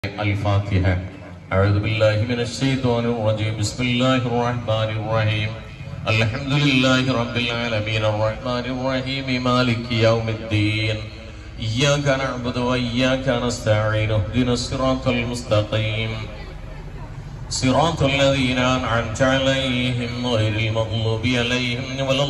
الفاتحة أعوذ بالله من الشيطان الرجيم بسم الله الرحمن الرحيم الحمد لله رب العالمين الرحمن الرحيم مالك يوم الدين إياك نعبد وإياك نستعين اهدنا الصراط المستقيم صراط الذين أنعمت عليهم غير المغضوب عليهم ولا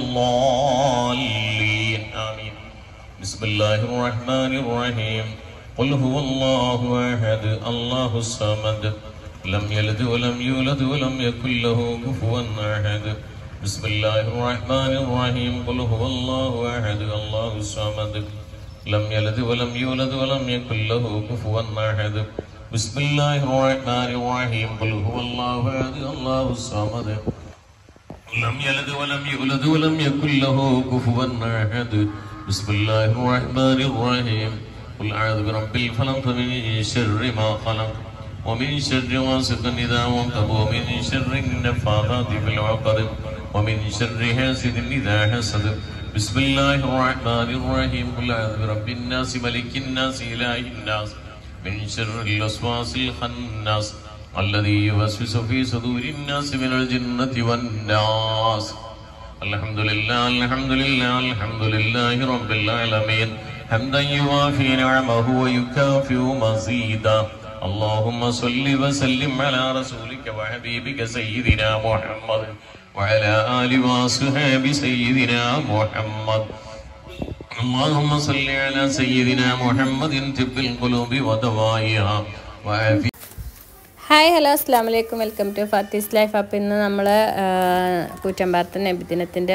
الضالين آمين بسم الله الرحمن الرحيم قل هو الله أحد الله الصمد لم يلد ولم يولد ولم يكن له كفوا أحد بسم الله الرحمن الرحيم قل هو الله أحد الله الصمد لم يلد ولم يولد ولم يكن له كفوا أحد بسم الله الرحمن الرحيم قل هو الله أحد الله الصمد لم يلد ولم يولد ولم يكن له كفوا أحد بسم الله الرحمن الرحيم قل أعوذ برب الفلق من شر ما خلق ومن شر غاسق إذا وقب ومن شر النفاثات في العقد ومن شر حاسد إذا حسد بسم الله الرحمن الرحيم قل أعوذ برب الناس ملك الناس إله الناس من شر الوسواس الخناس الذي يوسوس في صدور الناس من الجنة والناس الحمد لله الحمد لله الحمد لله رب العالمين حمدا يوافي نعمه ويكافئ مزيدا اللهم صل وسلم على رسولك وحبيبك سيدنا محمد وعلى آل وأصحاب سيدنا محمد اللهم صل على سيدنا محمد طب القلوب ودوائها وعافية hi hello അസ്സാം വലൈക്കും welcome to Fathi's life അപ്പോൾ ഇന്ന് നമ്മൾ കൂറ്റമ്പാറത്തെ നബിദിനത്തിൻ്റെ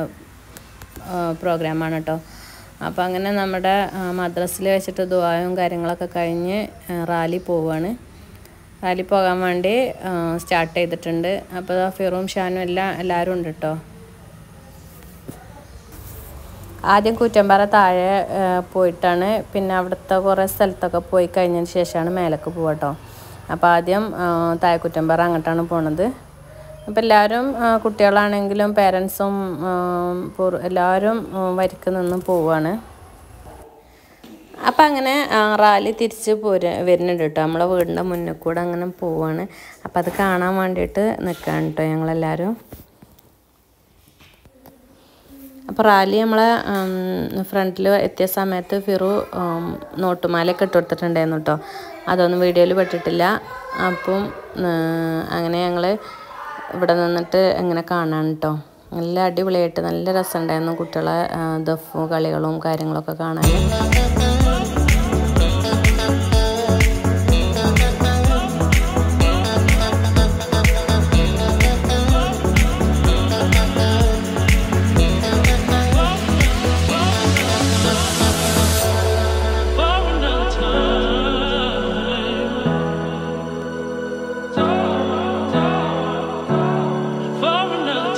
പ്രോഗ്രാമാണ് കേട്ടോ അപ്പോൾ അങ്ങനെ നമ്മുടെ മദ്രസിൽ വെച്ചിട്ട് ദുബായും കാര്യങ്ങളൊക്കെ കഴിഞ്ഞ് ആ, റാലി പോവുകയാണ് റാലി പോകാൻ വേണ്ടി സ്റ്റാർട്ട് ചെയ്തിട്ടുണ്ട് അപ്പോൾ ഫിറും ഷാനും എല്ലാം എല്ലാവരും ഉണ്ട് കേട്ടോ ആദ്യം കൂറ്റമ്പാറ താഴെ ആ, പോയിട്ടാണ് പിന്നെ അവിടുത്തെ കുറേ സ്ഥലത്തൊക്കെ പോയി കഴിഞ്ഞതിന് ശേഷമാണ് മേലേക്ക് പോവുക കേട്ടോ അപ്പോൾ ആദ്യം ആ, താഴെ കുറ്റമ്പാറ അങ്ങോട്ടാണ് പോണത് അപ്പോൾ എല്ലാവരും ആ, കുട്ടികളാണെങ്കിലും പേരൻസും എല്ലാവരും ആ, വരിക്ക് നിന്ന് പോവുകയാണ് അപ്പം അങ്ങനെ ആ, റാലി തിരിച്ച് പോര വരുന്നുണ്ട് കേട്ടോ നമ്മളെ വീടിൻ്റെ മുന്നിൽ കൂടെ അങ്ങനെ പോവാണ് അപ്പം അത് കാണാൻ വേണ്ടിയിട്ട് നിൽക്കുകയാണ് കേട്ടോ ഞങ്ങളെല്ലാവരും അപ്പോൾ റാലി നമ്മളെ ഫ്രണ്ടിൽ എത്തിയ സമയത്ത് ഫിറു ഉം, നോട്ടുമാലയൊക്കെ ഇട്ട് കൊടുത്തിട്ടുണ്ടായിരുന്നു കേട്ടോ അതൊന്നും വീഡിയോയിൽ പെട്ടിട്ടില്ല അപ്പം ആ, അങ്ങനെ ഞങ്ങൾ ഇവിടെ നിന്നിട്ട് ഇങ്ങനെ കാണാൻ കേട്ടോ നല്ല അടിപൊളിയായിട്ട് നല്ല രസമുണ്ടായിരുന്നു കുട്ടികളെ ആ, ദഫും കളികളും കാര്യങ്ങളൊക്കെ കാണാൻ for another time. For another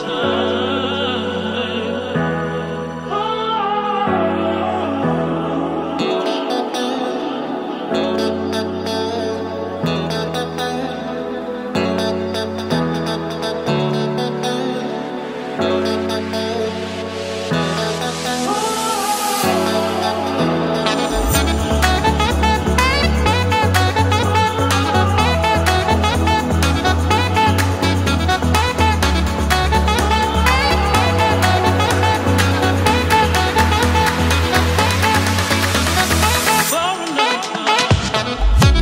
For another time.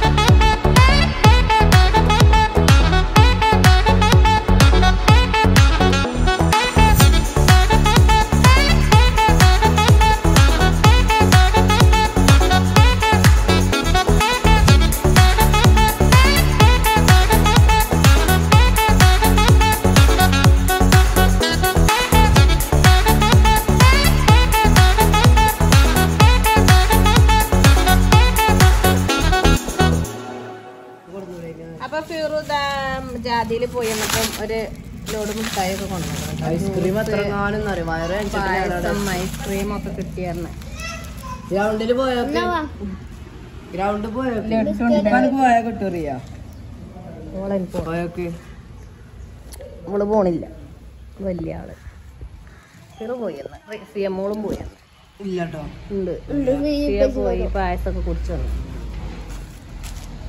അപ്പൊ ഫിറു ജാതിയിൽ പോയി എന്നിട്ടും ഒരു ലോഡ് മുട്ടായി ഒക്കെ കൊണ്ടുവന്നു ഐസ്ക്രീം എത്ര കാലം അറിയാം വയറ് പായസം ഐസ്ക്രീം ഒക്കെ കിട്ടിയായിരുന്നു ഗ്രൗണ്ടിൽ പോയോക്ക് ഗ്രൗണ്ടിൽ പോയോക്ക് എനിക്ക് പോയാ കിട്ടറിയാ പോയോക്ക് നമ്മള് പോണില്ല വലിയ ആള് ഫിറു പോയെന്ന് സിയ മോളും പോയെന്ന് ഇല്ല കേട്ടോ ഉണ്ട് സിയ പോയി പായസമൊക്കെ കുടിച്ചു വന്നു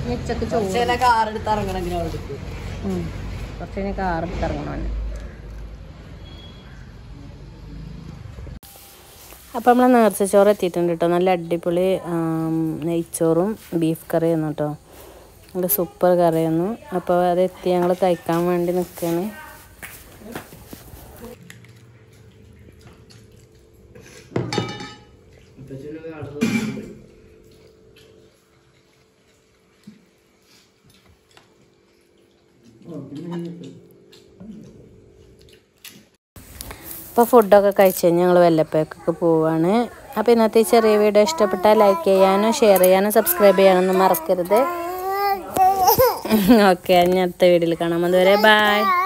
ഉച്ചക്ക് ചോറ് പക്ഷേ കാറെടുത്ത് ഇറങ്ങണം ഗ്രൗണ്ടിക്ക് ഉം. കുറച്ച് കഴിഞ്ഞ് കാറെടുത്ത് ഇറങ്ങണം അപ്പം നമ്മൾ നേർച്ചച്ചോറ് എത്തിയിട്ടുണ്ട് കേട്ടോ നല്ല അടിപൊളി ആം, നെയ്ച്ചോറും ബീഫ് കറിയായിരുന്നു കേട്ടോ നല്ല സൂപ്പർ കറിയായിരുന്നു അപ്പോൾ അത് എത്തി ഞങ്ങൾ കഴിക്കാൻ വേണ്ടി നിൽക്കുകയാണ് അപ്പോൾ ഫുഡൊക്കെ കഴിച്ച് കഴിഞ്ഞ് ഞങ്ങൾ വെല്ലപ്പേക്കൊക്കെ പോവാണ് അപ്പോൾ ഇന്നത്തെ ഈ ചെറിയ വീഡിയോ ഇഷ്ടപ്പെട്ടാൽ ലൈക്ക് ചെയ്യാനും ഷെയർ ചെയ്യാനും സബ്സ്ക്രൈബ് ചെയ്യാനൊന്നും മറക്കരുത് ഓക്കെ ഇനി അടുത്ത വീഡിയോയിൽ കാണാം അതുവരെ ബൈ